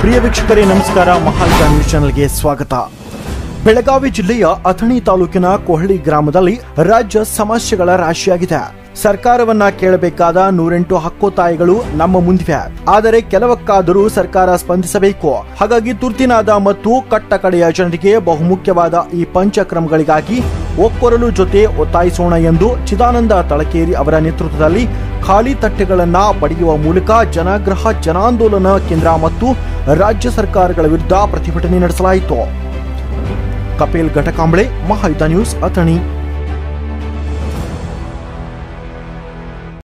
ಪ್ರಿಯ ವೀಕ್ಷಕರೇ ನಮಸ್ಕಾರ ಮಹಾಲ್ಗ ನ್ಯೂಸ್ ಚಾನೆಲ್ಗೆ ಸ್ವಾಗತ ಬೆಳಗಾವಿ ಜಿಲ್ಲೆಯ ಅಥಣಿ ತಾಲೂಕಿನ ಕೊಹಳಿ ಗ್ರಾಮದಲ್ಲಿ ರಾಜ್ಯ ಸಮಸ್ಯೆಗಳ ರಾಶಿಯಾಗಿದೆ ಸರ್ಕಾರವನ್ನ ಕೇಳಬೇಕಾದ ನೂರೆಂಟು ಹಕ್ಕೊತ್ತಾಯಗಳು ನಮ್ಮ ಮುಂದಿವೆ ಆದರೆ ಕೆಲವಕ್ಕಾದರೂ ಸರ್ಕಾರ ಸ್ಪಂದಿಸಬೇಕು ಹಾಗಾಗಿ ತುರ್ತಿನಾದ ಮತ್ತು ಕಟ್ಟ ಕಡೆಯ ಜನರಿಗೆ ಬಹುಮುಖ್ಯವಾದ ಈ ಪಂಚಕ್ರಮಗಳಿಗಾಗಿ ಒಕ್ಕೊರಲು ಜೊತೆ ಒತ್ತಾಯಿಸೋಣ ಎಂದು ಚಿದಾನಂದ ತಳಕೇರಿ ಅವರ ನೇತೃತ್ವದಲ್ಲಿ ಖಾಲಿ ತಟ್ಟೆಗಳನ್ನ ಬಡಿಯುವ ಮೂಲಕ ಜನಾಗ್ರಹ ಜನಾಂದೋಲನ ಕೇಂದ್ರ ಮತ್ತು ರಾಜ್ಯ ಸರ್ಕಾರಗಳ ವಿರುದ್ಧ ಪ್ರತಿಭಟನೆ ನಡೆಸಲಾಯಿತು ಕಪಿಲ್ ಘಟಕಾಂಬಳೆ ಮಹಾಯುಧ ನ್ಯೂಸ್ ಅಥಣಿ